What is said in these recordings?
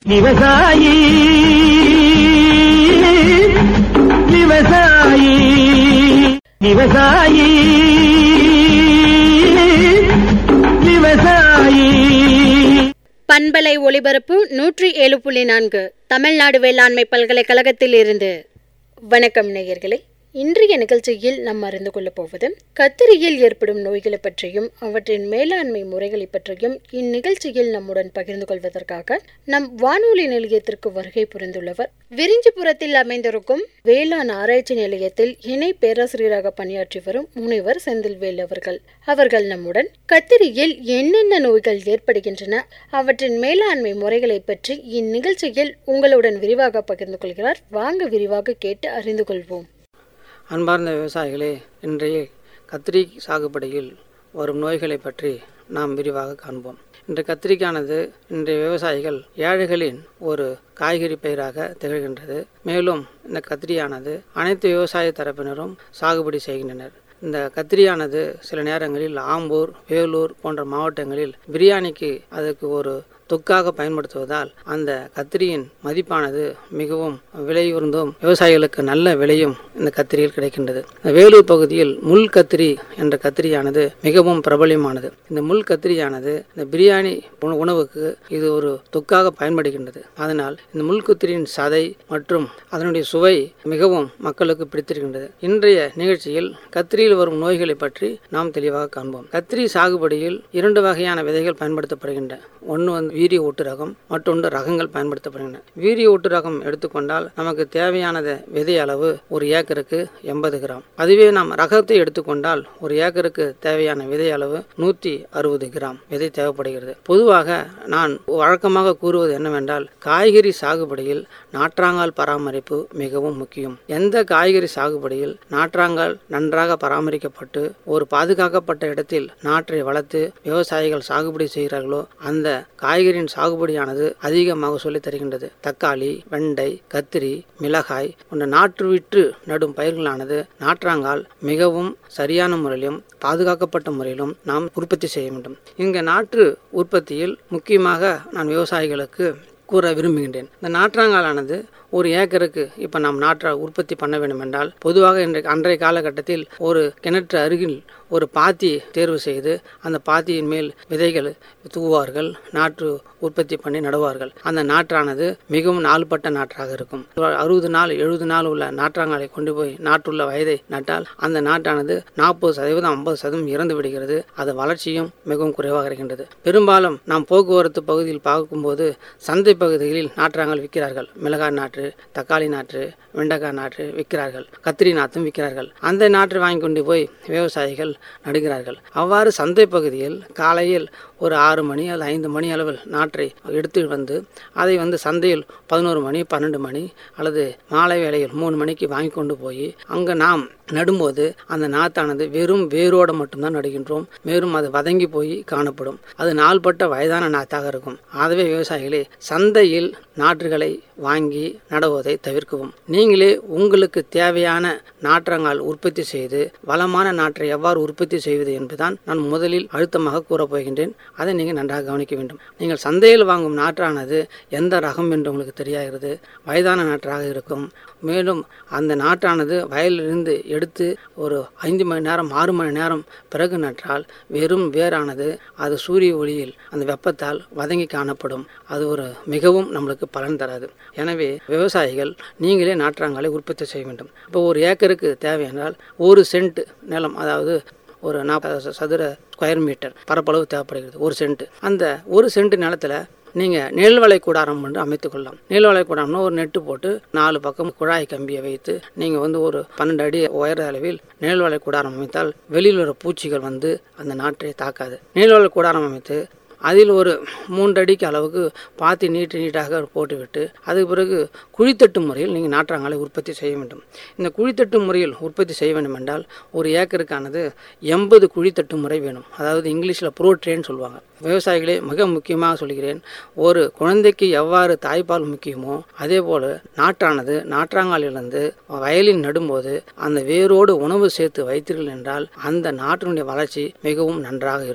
விவசாயி விவசாயி விவசாயி விவசாயி பண்பலை ஒலிபரப்பு நூற்றி ஏழு புள்ளி நான்கு தமிழ்நாடு வேளாண்மை பல்கலைக்கழகத்தில் இருந்து வணக்கம் நேயர்களே இன்றைய நிகழ்ச்சியில் நாம் அறிந்து கொள்ளப் போவது கத்திரியில் ஏற்படும் நோய்களை பற்றியும் அவற்றின் மேலாண்மை முறைகளை பற்றியும் இந்நிகழ்ச்சியில் நம்முடன் பகிர்ந்து கொள்வதற்காக நம் வானொலி நிலையத்திற்கு வருகை புரிந்துள்ளவர் விரிஞ்சிபுரத்தில் அமைந்திருக்கும் வேளாண் ஆராய்ச்சி நிலையத்தில் இணை பேராசிரியராக பணியாற்றி வரும் முனைவர் செந்தில்வேல் அவர்கள் அவர்கள் நம்முடன் கத்திரியில் என்னென்ன நோய்கள் ஏற்படுகின்றன அவற்றின் மேலாண்மை முறைகளை பற்றி இந்நிகழ்ச்சியில் உங்களுடன் விரிவாக பகிர்ந்து கொள்கிறார் வாங்க விரிவாக கேட்டு அறிந்து கொள்வோம் அன்பார்ந்த விவசாயிகளே இன்றைய கத்திரி சாகுபடியில் வரும் நோய்களை பற்றி நாம் விரிவாக காண்போம் இன்று கத்திரிக்கானது இன்றைய விவசாயிகள் ஏழைகளின் ஒரு காய்கறி பயிராக திகழ்கின்றது மேலும் இந்த கத்திரியானது அனைத்து விவசாய தரப்பினரும் சாகுபடி செய்கின்றனர் இந்த கத்திரியானது சில நேரங்களில் ஆம்பூர் வேலூர் போன்ற மாவட்டங்களில் பிரியாணிக்கு அதுக்கு ஒரு தொக்காக பயன்படுத்துவதால் அந்த கத்திரியின் மதிப்பானது மிகவும் விலையுறந்தும் விவசாயிகளுக்கு நல்ல விலையும் இந்த கத்திரியில் கிடைக்கின்றது இந்த வேலூர் பகுதியில் முள் கத்திரி என்ற கத்திரியானது மிகவும் பிரபலியமானது இந்த முள் கத்திரியானது இந்த பிரியாணி உண- உணவுக்கு இது ஒரு தொக்காக பயன்படுகின்றது அதனால் இந்த முள் கத்திரியின் சதை மற்றும் அதனுடைய சுவை மிகவும் மக்களுக்கு பிடித்திருக்கின்றது இன்றைய நிகழ்ச்சியில் கத்திரியில் வரும் நோய்களை பற்றி நாம் தெளிவாக காண்போம் கத்திரி சாகுபடியில் இரண்டு வகையான விதைகள் பயன்படுத்தப்படுகின்றன ஒன்று வந்து வீரிய ஒட்டு ரகம் மற்றொன்று ரகங்கள் பயன்படுத்தப்படுகின்றன வீரிய ஒட்டு ரகம் எடுத்துக்கொண்டால் நமக்கு தேவையானது விதை அளவு ஒரு ஏக்கருக்கு எண்பது கிராம் அதுவே நாம் ரகத்தை எடுத்துக்கொண்டால் ஒரு ஏக்கருக்கு தேவையான விதை அளவு நூற்றி அறுபது கிராம் விதை தேவைப்படுகிறது பொதுவாக நான் வழக்கமாக கூறுவது என்னவென்றால் காய்கறி சாகுபடியில் நாற்றாங்கால் பராமரிப்பு மிகவும் முக்கியம் எந்த காய்கறி சாகுபடியில் நாற்றாங்கால் நன்றாக பராமரிக்கப்பட்டு ஒரு பாதுகாக்கப்பட்ட இடத்தில் நாற்றை வளர்த்து விவசாயிகள் சாகுபடி செய்கிறார்களோ அந்த காய்கறியின் சாகுபடியானது அதிக மகசூலை தருகின்றது தக்காளி வெண்டை கத்திரி மிளகாய் போன்ற நாற்று விட்டு நடும் பயிர்களானது நாற்றாங்கால் மிகவும் சரியான முறையிலும் பாதுகாக்கப்பட்ட முறையிலும் நாம் உற்பத்தி செய்ய வேண்டும் இங்க நாற்று உற்பத்தியில் முக்கியமாக நான் விவசாயிகளுக்கு கூற விரும்புகின்றேன் இந்த நாற்றாங்காலானது ஒரு ஏக்கருக்கு இப்போ நாம் நாற்றை உற்பத்தி பண்ண வேண்டும் என்றால் பொதுவாக இன்றைக்கு அன்றைய காலகட்டத்தில் ஒரு கிணற்று அருகில் ஒரு பாத்தி தேர்வு செய்து அந்த பாத்தியின் மேல் விதைகள் தூவார்கள் நாற்று உற்பத்தி பண்ணி நடுவார்கள் அந்த நாற்றானது மிகவும் நாள்பட்ட நாற்றாக இருக்கும் அறுபது நாள் எழுபது நாள் உள்ள நாற்றாங்காலை கொண்டு போய் நாற்றுள்ள வயதை நட்டால் அந்த நாட்டானது நாற்பது சதவீதம் ஐம்பது சதவீதம் இறந்து விடுகிறது அது வளர்ச்சியும் மிகவும் குறைவாக இருக்கின்றது பெரும்பாலும் நாம் போக்குவரத்து பகுதியில் பார்க்கும்போது சந்தை பகுதிகளில் நாற்றாங்கால் விற்கிறார்கள் மிளகாய் நாற்று தக்காளி நாற்று வெண்டைக்காய் நாற்று விற்கிறார்கள் கத்திரி நாற்றும் விற்கிறார்கள் அந்த நாற்றை வாங்கி கொண்டு போய் விவசாயிகள் நடுகிறார்கள் அவ்வாறு சந்தை பகுதியில் காலையில் ஒரு ஆறு மணி அல்லது ஐந்து மணி அளவில் நாற்றை எடுத்து வந்து அதை வந்து சந்தையில் பதினோரு மணி பன்னெண்டு மணி அல்லது மாலை வேளையில் மூணு மணிக்கு வாங்கி கொண்டு போய் அங்கே நாம் நடும்போது அந்த நாத்தானது வெறும் வேரோடு மட்டும்தான் நடுகின்றோம் மேலும் அது வதங்கி போய் காணப்படும் அது நாள்பட்ட வயதான நாத்தாக இருக்கும் ஆகவே விவசாயிகளே சந்தையில் நாற்றுகளை வாங்கி நடுவதை தவிர்க்கவும் நீங்களே உங்களுக்கு தேவையான நாற்றங்கால் உற்பத்தி செய்து வளமான நாற்றை எவ்வாறு உற்பத்தி செய்வது என்பதுதான் நான் முதலில் அழுத்தமாக கூறப் போகின்றேன் அதை நீங்கள் நன்றாக கவனிக்க வேண்டும் நீங்கள் சந்தையில் வாங்கும் நாற்றானது எந்த ரகம் என்று உங்களுக்கு தெரியாகிறது வயதான நாற்றாக இருக்கும் மேலும் அந்த நாற்றானது வயலிலிருந்து எடுத்து ஒரு ஐந்து மணி நேரம் ஆறு மணி நேரம் பிறகு நட்டால் வெறும் வேரானது அது சூரிய ஒளியில் அந்த வெப்பத்தால் வதங்கி காணப்படும் அது ஒரு மிகவும் நம்மளுக்கு பலன் தராது எனவே விவசாயிகள் நீங்களே நாற்றாங்காலை உற்பத்தி செய்ய வேண்டும் இப்போ ஒரு ஏக்கருக்கு தேவையானால் ஒரு சென்ட் நிலம் அதாவது ஒரு நாற்பது சதுர ஸ்கொயர் மீட்டர் பரப்பளவு தேவைப்படுகிறது ஒரு சென்ட் அந்த ஒரு சென்ட் நிலத்துல நீங்கள் நெல்வளை கூடாரம் என்று அமைத்துக் கொள்ளலாம் நெல்வளை கூடாரம்னா ஒரு நெட்டு போட்டு நாலு பக்கம் குழாய் கம்பியை வைத்து நீங்கள் வந்து ஒரு பன்னெண்டு அடி உயர அளவில் நெல்வளை கூடாரம் அமைத்தால் வெளியில் உள்ள பூச்சிகள் வந்து அந்த நாற்றை தாக்காது நெல்வளை கூடாரம் அமைத்து அதில் ஒரு மூன்றடிக்கு அளவுக்கு பாத்தி நீட்டு நீட்டாக போட்டுவிட்டு அதுக்கு பிறகு குழித்தட்டு முறையில் நீங்கள் நாற்றாங்காலை உற்பத்தி செய்ய வேண்டும் இந்த குழித்தட்டு முறையில் உற்பத்தி செய்ய வேண்டும் என்றால் ஒரு ஏக்கருக்கானது எண்பது குழித்தட்டு முறை வேணும் அதாவது இங்கிலீஷில் ப்ரோட்ரேன்னு சொல்லுவாங்க விவசாயிகளே மிக முக்கியமாக சொல்கிறேன் ஒரு குழந்தைக்கு எவ்வாறு தாய்ப்பால் முக்கியமோ அதே போல் நாற்றானது நாற்றாங்காலிலிருந்து வயலில் நடும்போது அந்த வேரோடு உணவு சேர்த்து வைத்தீர்கள் என்றால் அந்த நாட்டினுடைய வளர்ச்சி மிகவும் நன்றாக இருக்கும்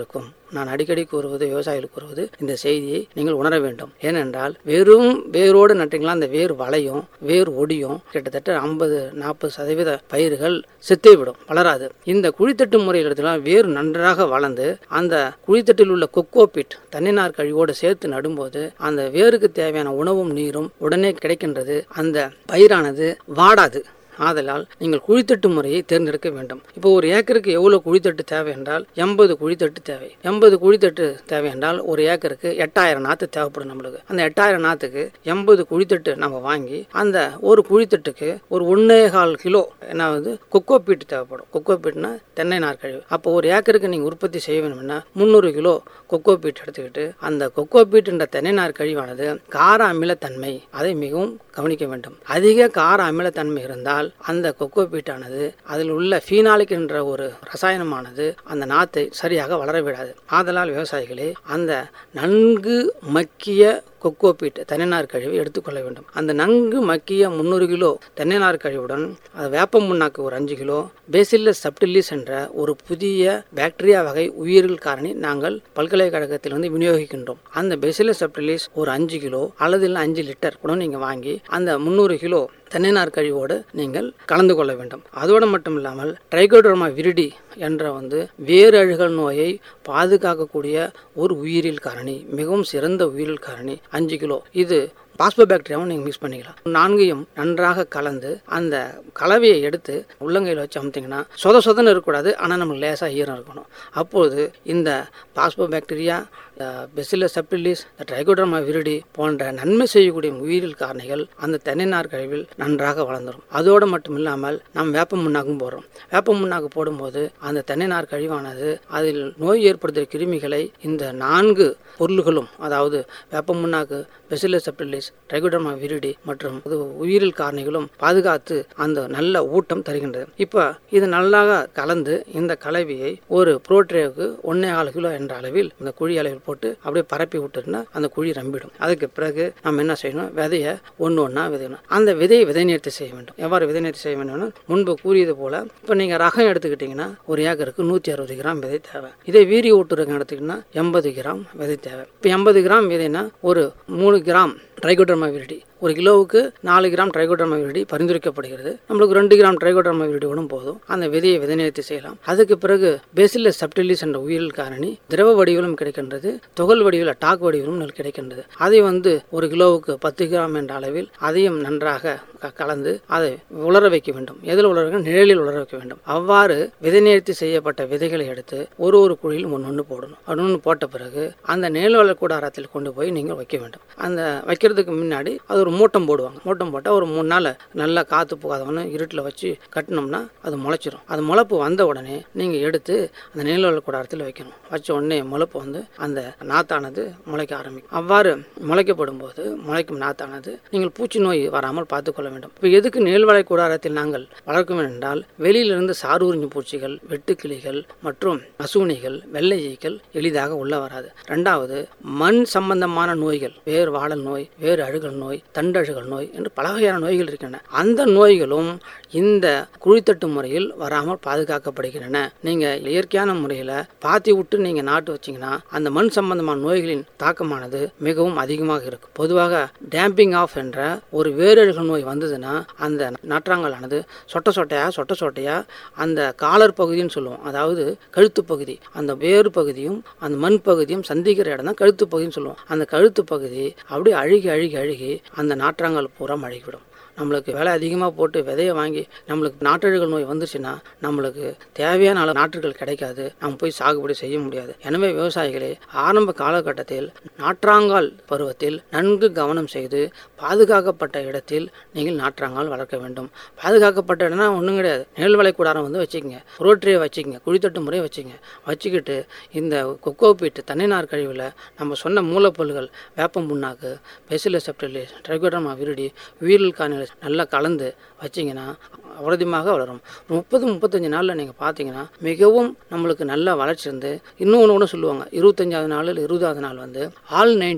நான் அடிக்கடி கூறுவது விவசாயிகளுக்கு கூறுவது இந்த செய்தியை நீங்கள் உணர வேண்டும் ஏனென்றால் வெறும் வேரோடு நட்டீங்களா அந்த வேர் வளையும் வேர் ஒடியும் கிட்டத்தட்ட ஐம்பது நாற்பது சதவீத பயிர்கள் செத்தே விடும் வளராது இந்த குழித்தட்டு முறையில் எடுத்துலாம் வேர் நன்றாக வளர்ந்து அந்த குழித்தட்டில் உள்ள கொக்கோ பிட் தண்ணினார் கழிவோடு சேர்த்து நடும்போது அந்த வேருக்கு தேவையான உணவும் நீரும் உடனே கிடைக்கின்றது அந்த பயிரானது வாடாது ஆதலால் நீங்கள் குழித்தட்டு முறையை தேர்ந்தெடுக்க வேண்டும் இப்போ ஒரு ஏக்கருக்கு எவ்வளோ குழித்தட்டு தேவை என்றால் எண்பது குழித்தட்டு தேவை எண்பது குழித்தட்டு தேவை என்றால் ஒரு ஏக்கருக்கு எட்டாயிரம் நாற்று தேவைப்படும் நம்மளுக்கு அந்த எட்டாயிரம் நாற்றுக்கு எண்பது குழித்தட்டு நம்ம வாங்கி அந்த ஒரு குழித்தட்டுக்கு ஒரு ஒன்னே கால் கிலோ என்ன வந்து கொக்கோ பீட்டு தேவைப்படும் கொக்கோ பீட்னா தென்னை நார் கழிவு அப்போ ஒரு ஏக்கருக்கு நீங்கள் உற்பத்தி செய்ய வேணும்னா முந்நூறு கிலோ கொக்கோ பீட் எடுத்துக்கிட்டு அந்த கொக்கோ பீட்டுன்ற தென்னை நார் கழிவானது கார அமிலத்தன்மை அதை மிகவும் கவனிக்க வேண்டும் அதிக கார அமிலத்தன்மை இருந்தால் அந்த கொக்கோ பீட்டானது அதில் உள்ள ஃபீனாலிக் என்ற ஒரு ரசாயனமானது அந்த நாத்தை சரியாக வளர விடாது ஆதலால் விவசாயிகளே அந்த நன்கு மக்கிய கொக்கோ பீட் தென்னைநார் கழிவை எடுத்துக்கொள்ள வேண்டும் அந்த நன்கு மக்கிய முந்நூறு கிலோ தென்னைநார் கழிவுடன் அது வேப்ப முன்னாக்கு ஒரு அஞ்சு கிலோ பேசில்லஸ் சப்டிலிஸ் என்ற ஒரு புதிய பாக்டீரியா வகை உயிரியல் காரணி நாங்கள் பல்கலைக்கழகத்தில் வந்து விநியோகிக்கின்றோம் அந்த பேசில்லஸ் சப்டிலிஸ் ஒரு அஞ்சு கிலோ அல்லது இல்லை அஞ்சு லிட்டர் கூட நீங்கள் வாங்கி அந்த முந்நூறு கிலோ தென்னைநார் கழிவோடு நீங்கள் கலந்து கொள்ள வேண்டும் அதோடு மட்டும் இல்லாமல் ட்ரைகோடர்மா விரிடி என்ற வந்து வேறு அழுகல் நோயை பாதுகாக்கக்கூடிய ஒரு உயிரியல் காரணி மிகவும் சிறந்த உயிரியல் காரணி அஞ்சு கிலோ இது பாஸ்போபாக்டீரியாவும் நீங்கள் மிக்ஸ் பண்ணிக்கலாம் நான்கையும் நன்றாக கலந்து அந்த கலவையை எடுத்து உள்ளங்கையில் வச்சு அமுத்திங்கன்னா சொத சொதன்னு இருக்கக்கூடாது ஆனால் நமக்கு லேசாக ஈரம் இருக்கணும் அப்போது இந்த phosphobacteria bacillus subtilis trichoderma viride போன்ற நன்மை செய்யக்கூடிய உயிரியல் காரணிகள் அந்த தென்னைநார் கழிவில் நன்றாக வளர்ந்துடும் அதோடு மட்டும் இல்லாமல் நாம் வேப்ப முன்னாக்கும் போடுறோம் வேப்ப முன்னாக்கு போடும்போது அந்த தென்னைநார் கழிவானது அதில் நோய் ஏற்படுத்துகிற கிருமிகளை இந்த நான்கு பொருள்களும் அதாவது வேப்ப முன்னாக்கு பெசிலஸ் செப்டிலிஸ் ட்ரைகோடர்மா விரிடி மற்றும் அது உயிரியல் காரணிகளும் பாதுகாத்து அந்த நல்ல ஊட்டம் தருகின்றது இப்போ இது நல்லாக கலந்து இந்த கலவையை ஒரு புரோட்ரேவுக்கு ஒன்னே கால் கிலோ என்ற அளவில் இந்த குழி அளவில் போட்டு அப்படியே பரப்பி விட்டுருந்தா அந்த குழி ரம்பிடும் அதுக்கு பிறகு நம்ம என்ன செய்யணும் விதையை ஒன்று ஒன்றா விதையணும் அந்த விதையை விதை நேர்த்தி செய்ய வேண்டும் எவ்வாறு விதை நேர்த்தி செய்ய வேண்டும்னு முன்பு கூறியது போல இப்போ நீங்கள் ரகம் எடுத்துக்கிட்டிங்கன்னா ஒரு ஏக்கருக்கு நூற்றி அறுபது கிராம் விதை தேவை இதே வீரிய ஊட்டு ரகம் எடுத்துக்கிட்டிங்கன்னா எண்பது கிராம் விதை தேவை இப்போ எண்பது கிராம் விதைனா ஒரு மூணு கிராம் ட்ரைகோடர்மா விரிடி ஒரு கிலோவுக்கு நாலு கிராம் ட்ரைகோடர்மா விரிடி பரிந்துரைக்கப்படுகிறது நம்மளுக்கு ரெண்டு கிராம் ட்ரைகோடர்மா விரிடி கூட போதும் அந்த விதையை விதைநிறுத்தி செய்யலாம் அதுக்கு பிறகு பேசிலஸ் சப்டிலிஸ் என்ற உயிரியல் காரணி திரவ வடிவிலும் கிடைக்கின்றது துகள் வடிவில் டாக் வடிவிலும் நமக்கு கிடைக்கின்றது அதை வந்து ஒரு கிலோவுக்கு பத்து கிராம் என்ற அளவில் அதையும் நன்றாக க- கலந்து அதை உலர வைக்க வேண்டும் எதில் உலர வைக்க நிழலில் உலர வைக்க வேண்டும் அவ்வாறு விதைநிறுத்தி செய்யப்பட்ட விதைகளை எடுத்து ஒரு ஒரு குழியில் ஒன்று ஒன்று போடணும் ஒன்று போட்ட பிறகு அந்த நிழல் வளர் கூடாரத்தில் கொண்டு போய் நீங்கள் வைக்க வேண்டும் அந்த வைக்கிறதுக்கு முன்னாடி அது ஒரு மூட்டம் போடுவாங்க மூட்டம் போட்டால் ஒரு மூணு நாள் நல்லா காற்று போகாதவொன்னு இருட்டில் வச்சு கட்டினோம்னா அது முளைச்சிரும் அது முளைப்பு வந்த உடனே நீங்கள் எடுத்து அந்த நிழல் வளர் கூடாரத்தில் வைக்கணும் வச்ச உடனே முளைப்பு வந்து அந்த நாத்தானது முளைக்க ஆரம்பிக்கும் அவ்வாறு முளைக்கப்படும் போது முளைக்கும் நாத்தானது நீங்கள் பூச்சி நோய் வராமல் பார்த்துக்கொள்ள வேண்டும் இப்போ எதுக்கு நிழல்வளை கூடாரத்தில் நாங்கள் வளர்க்கும் என்றால் வெளியிலிருந்து சாரூரிஞ்சு பூச்சிகள் வெட்டுக்கிளிகள் மற்றும் அசூனிகள் வெள்ளை ஈக்கள் எளிதாக உள்ள வராது ரெண்டாவது மண் சம்பந்தமான நோய்கள் வேர் வாடல் நோய் வேர் அழுகல் நோய் தண்டழுகல் நோய் என்று பல வகையான நோய்கள் இருக்கின்றன அந்த நோய்களும் இந்த குழித்தட்டு முறையில் வராமல் பாதுகாக்கப்படுகின்றன நீங்க இயற்கையான முறையில் பாத்தி விட்டு நீங்க நாட்டு வச்சீங்கன்னா அந்த மண் சம்பந்தமான நோய்களின் தாக்கமானது மிகவும் அதிகமாக இருக்கும் பொதுவாக டேம்பிங் ஆஃப் என்ற ஒரு வேரழுகல் நோய் வந்ததுன்னா அந்த நாற்றாங்கலானது சொட்ட சொட்டையா சொட்ட சொட்டையா அந்த காலர் பகுதின்னு சொல்லுவோம் அதாவது கழுத்து பகுதி அந்த வேறு பகுதியும் அந்த மண் பகுதியும் சந்திக்கிற இடம் தான் கழுத்து பகுதின்னு சொல்லுவோம் அந்த கழுத்து பகுதி அப்படியே அழுகி அழுகி அழுகி அந்த நாற்றாங்கல் பூரா அழுகிவிடும் நம்மளுக்கு விலை அதிகமாக போட்டு விதையை வாங்கி நம்மளுக்கு நாட்டழுகல் நோய் வந்துச்சுன்னா நம்மளுக்கு தேவையான அளவு நாற்றுகள் கிடைக்காது நம்ம போய் சாகுபடி செய்ய முடியாது எனவே விவசாயிகளே ஆரம்ப காலகட்டத்தில் நாற்றாங்கால் பருவத்தில் நன்கு கவனம் செய்து பாதுகாக்கப்பட்ட இடத்தில் நீங்கள் நாற்றாங்கால் வளர்க்க வேண்டும் பாதுகாக்கப்பட்ட இடம்னா ஒன்றும் கிடையாது நெல் வளை கூடாரம் வந்து வச்சுக்கோங்க ரோட்டரியை வச்சுக்கோங்க குழித்தட்டு முறையை வச்சுக்கோங்க வச்சுக்கிட்டு இந்த கொக்கோ பீட்டு தண்ணினார் கழிவில் நம்ம சொன்ன மூலப்பொருள்கள் வேப்பம் புண்ணாக்கு பெசில செப்டலிஸ் ட்ரைகோடர்மா விரிடி உயிரியல் காணிகள் நல்லா கலந்து வச்சிங்கன்னா அவ்வளோதியமாக வளரும் முப்பது முப்பத்தஞ்சு நாளில் நீங்கள் பார்த்தீங்கன்னா மிகவும் நம்மளுக்கு நல்ல வளர்ச்சி இருந்து இன்னும் ஒன்று ஒன்று சொல்லுவாங்க இருபத்தஞ்சாவது நாள் இல்லை இருபதாவது நாள் வந்து ஆல் நைன்டீன்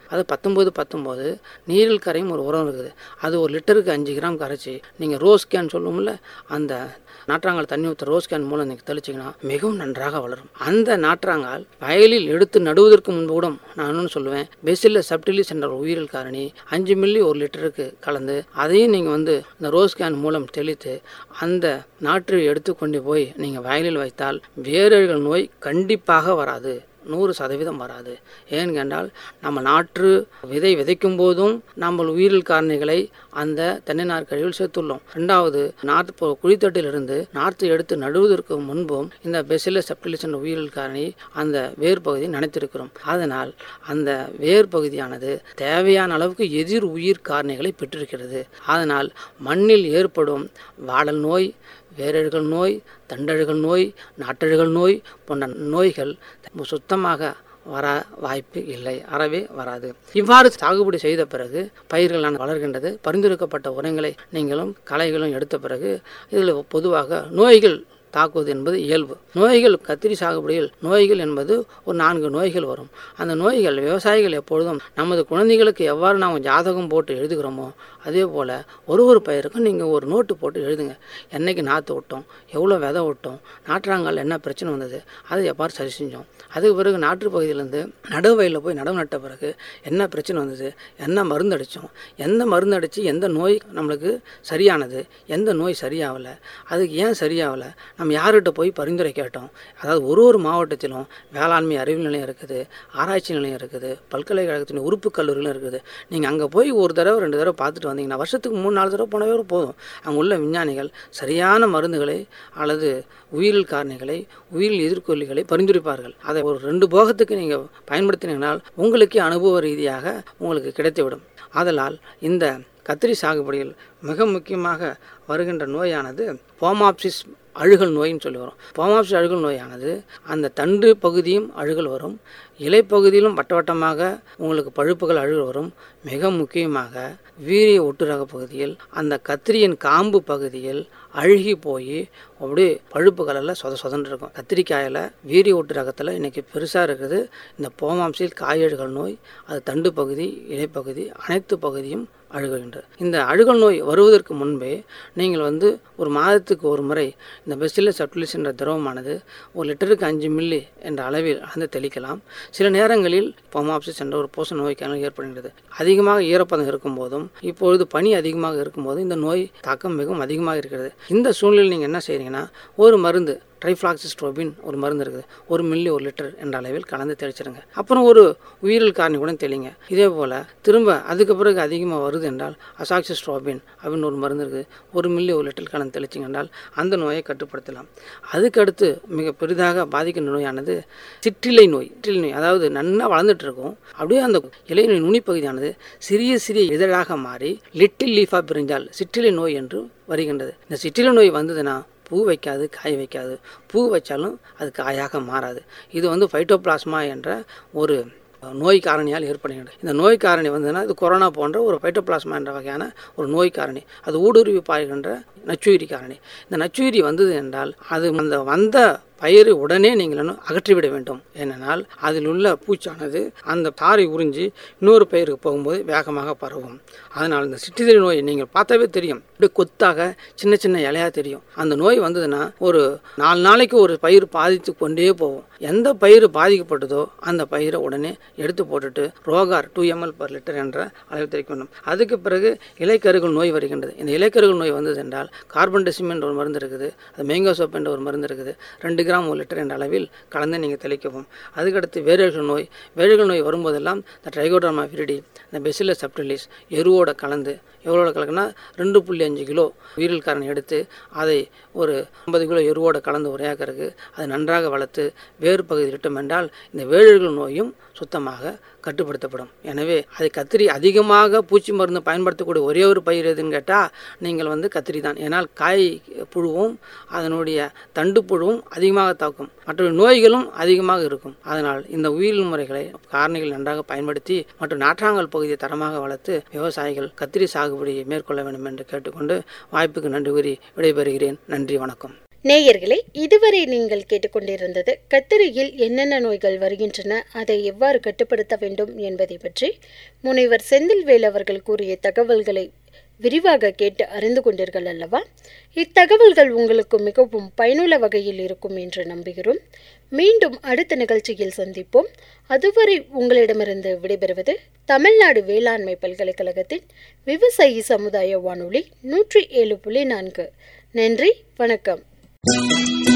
அது பத்தொம்போது பத்தொம்போது நீரில் கரையும் ஒரு உரம் இருக்குது அது ஒரு லிட்டருக்கு அஞ்சு கிராம் கரைச்சி நீங்கள் ரோஸ் கேன் சொல்லுவோம்ல அந்த நாற்றாங்கால் தண்ணி ஊற்ற ரோஸ் கேன் மூலம் நீங்கள் தெளிச்சிங்கன்னா மிகவும் நன்றாக வளரும் அந்த நாற்றாங்கால் வயலில் எடுத்து நடுவதற்கு முன்பு கூட நான் இன்னொன்று சொல்லுவேன் பெசில்ல சப்டிலிஸ் என்ற ஒரு உயிரியல் காரணி அஞ்சு மில்லி ஒரு லிட்டருக்கு கலந்து அதையும் நீங்கள் வந்து இந்த ரோஸ் கேன் மூலம் தெளித்து அந்த நாற்றை எடுத்து கொண்டு போய் நீங்கள் வயலில் வைத்தால் வேரல்கள் நோய் கண்டிப்பாக வராது நூறு சதவீதம் வராது ஏன்னு கேட்டால் நம்ம நாற்று விதை விதைக்கும் போதும் நம்ம உயிரியல் காரணிகளை அந்த தென்னை நார் கழிவில் சேர்த்துள்ளோம் ரெண்டாவது நாற்று இப்போ குழித்தட்டிலிருந்து நாற்று எடுத்து நடுவதற்கு முன்பும் இந்த பெசில செப்டிலிஸ் என்ற உயிரியல் காரணி அந்த வேர் பகுதியை நனைத்திருக்கிறோம் அதனால் அந்த வேர் பகுதியானது தேவையான அளவுக்கு எதிர் உயிர் காரணிகளை பெற்றிருக்கிறது அதனால் மண்ணில் ஏற்படும் வாடல் நோய் வேரழுகள் நோய் தண்டழுகள் நோய் நாட்டழுகள் நோய் போன்ற நோய்கள் சுத்தமாக வர வாய்ப்பு இல்லை அறவே வராது இவ்வாறு சாகுபடி செய்த பிறகு பயிர்களான வளர்கின்றது பரிந்துரைக்கப்பட்ட உரங்களை நீங்களும் களைகளும் எடுத்த பிறகு இதில் பொதுவாக நோய்கள் தாக்குவது என்பது இயல்பு நோய்கள் கத்திரி சாகுபடியில் நோய்கள் என்பது ஒரு நான்கு நோய்கள் வரும் அந்த நோய்கள் விவசாயிகள் எப்பொழுதும் நமது குழந்தைகளுக்கு எவ்வாறு நாம் ஜாதகம் போட்டு எழுதுகிறோமோ அதே போல் ஒரு ஒரு பயிருக்கும் நீங்கள் ஒரு நோட்டு போட்டு எழுதுங்க என்னைக்கு நாற்று விட்டோம் எவ்வளோ விதை விட்டோம் நாற்றாங்கால் என்ன பிரச்சனை வந்தது அதை எவ்வாறு சரி செஞ்சோம் அதுக்கு பிறகு நாற்று பகுதியிலேருந்து நடுவு வயலில் போய் நடவு நட்ட பிறகு என்ன பிரச்சனை வந்தது என்ன மருந்து அடித்தோம் எந்த மருந்து அடித்து எந்த நோய் நம்மளுக்கு சரியானது எந்த நோய் சரியாகலை அதுக்கு ஏன் சரியாகலை நம்ம யார்கிட்ட போய் பரிந்துரை கேட்டோம் அதாவது ஒரு ஒரு மாவட்டத்திலும் வேளாண்மை அறிவு நிலையம் இருக்குது ஆராய்ச்சி நிலையம் இருக்குது பல்கலைக்கழகத்தின் உறுப்பு கல்லூரிகளும் இருக்குது நீங்கள் அங்கே போய் ஒரு தடவை ரெண்டு தடவை பார்த்துட்டு வந்தீங்கன்னா வருஷத்துக்கு மூணு நாலு தடவை போனவே போதும் அங்கே உள்ள விஞ்ஞானிகள் சரியான மருந்துகளை அல்லது உயிரியல் காரணிகளை உயிரியல் எதிர்கொல்லிகளை பரிந்துரைப்பார்கள் அதை ஒரு ரெண்டு போகத்துக்கு நீங்கள் பயன்படுத்தினீங்கனால் உங்களுக்கே அனுபவ ரீதியாக உங்களுக்கு கிடைத்துவிடும் ஆதலால் இந்த கத்திரி சாகுபடியில் மிக முக்கியமாக வருகின்ற நோயானது போமாப்சிஸ் அழுகல் நோயின்னு சொல்லி வரும் போமாப்சிஸ் அழுகல் நோயானது அந்த தண்டு பகுதியும் அழுகல் வரும் இலைப்பகுதியிலும் வட்ட வட்டமாக உங்களுக்கு பழுப்புகள் அழுகல் வரும் மிக முக்கியமாக வீரிய ஒட்டுரக பகுதியில் அந்த கத்திரியின் காம்பு பகுதியில் அழுகி போய் அப்படியே பழுப்பு கலரில் சொத சொதன்னு இருக்கும் கத்திரிக்காயில் வீரிய ஒட்டு ரகத்தில் இன்றைக்கி பெருசாக இருக்குது இந்த போமாம்சில் காயழுகல் நோய் அது தண்டு பகுதி இலைப்பகுதி அனைத்து பகுதியும் அழுகுகின்றது இந்த அழுகல் நோய் வருவதற்கு முன்பே நீங்கள் வந்து ஒரு மாதத்துக்கு ஒரு முறை இந்த பெஸ்டில சப்டிலிஸ் என்ற திரவமானது ஒரு லிட்டருக்கு அஞ்சு மில்லி என்ற அளவில் அளந்து தெளிக்கலாம் சில நேரங்களில் பொமாப்சிஸ் என்ற ஒரு போச நோய்க்கான ஏற்படுகின்றது அதிகமாக ஈரப்பதம் இருக்கும் போதும் இப்பொழுது பனி அதிகமாக இருக்கும்போது இந்த நோய் தாக்கம் மிகவும் அதிகமாக இருக்கிறது இந்த சூழ்நிலையில் நீங்கள் என்ன செய்கிறீங்கன்னா ஒரு மருந்து ட்ரைஃப்ளாக்சிஸ்ட்ரோபின் ஒரு மருந்து இருக்குது ஒரு மில்லி ஒரு லிட்டர் என்ற அளவில் கலந்து தெளிச்சிருங்க அப்புறம் ஒரு உயிரியல் காரணி கூட தெளிங்க இதே போல் திரும்ப அதுக்கு பிறகு அதிகமாக வருது என்றால் அசாக்சிஸ்ட்ரோபின் அப்படின்னு ஒரு மருந்து இருக்குது ஒரு மில்லி ஒரு லிட்டர் கலந்து தெளிச்சிங்க என்றால் அந்த நோயை கட்டுப்படுத்தலாம் அதுக்கடுத்து மிக பெரிதாக பாதிக்கின்ற நோயானது சிற்றிலை நோய் சிற்றிலை நோய் அதாவது நன்னா வளர்ந்துட்டு இருக்கும் அப்படியே அந்த இலை நோய் நுனிப்பகுதியானது சிறிய சிறிய இதழாக மாறி லிட்டில் லீஃபாக பிரிஞ்சால் சிற்றிலை நோய் என்று வருகின்றது இந்த சிற்றிலை நோய் வந்ததுன்னா பூ வைக்காது காய் வைக்காது பூ வச்சாலும் அது காயாக மாறாது இது வந்து ஃபைட்டோபிளாஸ்மா என்ற ஒரு நோய் காரணியால் ஏற்படுகின்றது இந்த நோய் காரணி வந்ததுன்னா இது கொரோனா போன்ற ஒரு ஃபைட்டோபிளாஸ்மா என்ற வகையான ஒரு நோய் காரணி அது ஊடுருவி பாய்கின்ற நச்சுயிரி காரணி இந்த நச்சுயிரி வந்தது என்றால் அது அந்த வந்த பயிரை உடனே நீங்கள் இன்னும் அகற்றிவிட வேண்டும் ஏனென்றால் அதில் உள்ள பூச்சானது அந்த தாரை உறிஞ்சி இன்னொரு பயிருக்கு போகும்போது வேகமாக பரவும் அதனால் இந்த சிற்றிதழ் நோய் நீங்கள் பார்த்தாவே தெரியும் இப்படி கொத்தாக சின்ன சின்ன இலையாக தெரியும் அந்த நோய் வந்ததுன்னா ஒரு நாலு நாளைக்கு ஒரு பயிர் பாதித்து கொண்டே போகும் எந்த பயிர் பாதிக்கப்பட்டதோ அந்த பயிரை உடனே எடுத்து போட்டுட்டு Rogor two ML per litre என்ற அளவில் தெரிவிக்க வேண்டும் அதுக்கு பிறகு இலைக்கருகள் நோய் வருகின்றது இந்த இலைக்கருகள் நோய் வந்தது என்றால் கார்பன் டெசிம் என்ற ஒரு மருந்து இருக்குது அது மேங்கோ சோப் என்ற ஒரு மருந்து இருக்குது ரெண்டு கிராம் ஒரு லிட்டர் என்ற அளவில் கலந்து நீங்கள் தெளிக்கவும் அதுக்கடுத்து வேரல்கள் நோய் வேரல்கள் நோய் வரும்போதெல்லாம் இந்த ட்ரைகோடர்மா விரிடி இந்த பெசில சப்டிலிஸ் எருவோட கலந்து எவ்வளோட கலக்குனா ரெண்டு புள்ளி அஞ்சு கிலோ உயிரில் காரணி எடுத்து அதை ஒரு ஐம்பது கிலோ எருவோட கலந்து ஒரு ஏக்கருக்கு அதை நன்றாக வளர்த்து வேறு பகுதி இட்டும் என்றால் இந்த வேழல்கள் நோயும் சுத்தமாக கட்டுப்படுத்தப்படும் எனவே அதை கத்திரி அதிகமாக பூச்சி மருந்து பயன்படுத்தக்கூடிய ஒரே ஒரு பயிர் எதுன்னு கேட்டால் நீங்கள் வந்து கத்திரி தான் ஏன்னால் காய் புழுவும் அதனுடைய தண்டு புழுவும் அதிகமாக தாக்கும் மற்ற நோய்களும் அதிகமாக இருக்கும் அதனால் இந்த உயிரியல் முறைகளை காரணிகள் நன்றாக பயன்படுத்தி மற்றும் நாற்றாங்கல் பகுதியை தரமாக வளர்த்து விவசாயிகள் கத்திரி சாகுபடியை மேற்கொள்ள வேண்டும் என்று கேட்டுக்கொண்டு வாய்ப்புக்கு நன்றி கூறி விடைபெறுகிறேன் நன்றி வணக்கம் நேயர்களே இதுவரை நீங்கள் கேட்டுக்கொண்டிருந்தது கத்திரியில் என்னென்ன நோய்கள் வருகின்றன அதை எவ்வாறு கட்டுப்படுத்த வேண்டும் என்பதை பற்றி முனைவர் செந்தில்வேல் அவர்கள் கூறிய தகவல்களை விரிவாக கேட்டு அறிந்து கொண்டீர்கள் அல்லவா இத்தகவல்கள் உங்களுக்கு மிகவும் பயனுள்ள வகையில் இருக்கும் என்று நம்புகிறோம் மீண்டும் அடுத்த நிகழ்ச்சியில் சந்திப்போம் அதுவரை உங்களிடமிருந்து விடைபெறுவது தமிழ்நாடு வேளாண்மை பல்கலைக்கழகத்தின் விவசாயி சமுதாய வானொலி நூற்றி ஏழு புள்ளி நான்கு நன்றி வணக்கம்